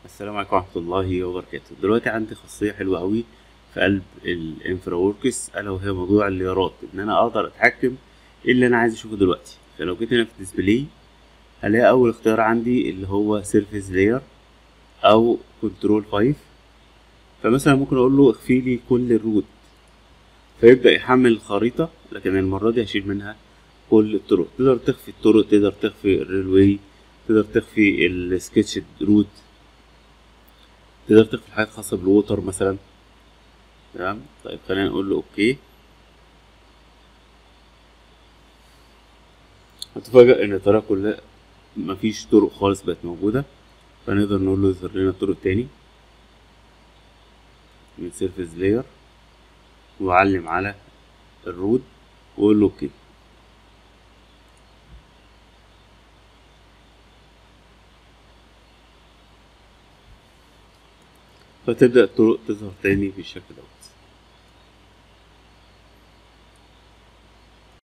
السلام عليكم ورحمة الله وبركاته دلوقتي عندي خاصية حلوة أوي في قلب الانفرا وركس ألا وهي موضوع الليارات إن أنا أقدر أتحكم إيه اللي أنا عايز أشوفه دلوقتي فلو جيت هنا في الديسبلاي هلاقي أول اختيار عندي اللي هو سيرفيس لاير أو كنترول فايف فمثلا ممكن أقول له اخفي لي كل الروت فيبدأ يحمل الخريطة لكن المرة دي هشيل منها كل الطرق تقدر تخفي الطرق تقدر تخفي الريلوي تقدر تخفي السكتش روت تقدر تخفي حاجات خاصة بالووتر مثلا تمام طيب خلينا نقول له اوكي هتفاجأ ان الطريقة كلها مفيش طرق خالص بقت موجودة فنقدر نقول له يظهر لنا طرق تاني من سيرفيس لاير واعلم على الروت واقول له اوكي فتبدأ الطرق تظهر تاني بالشكل دوت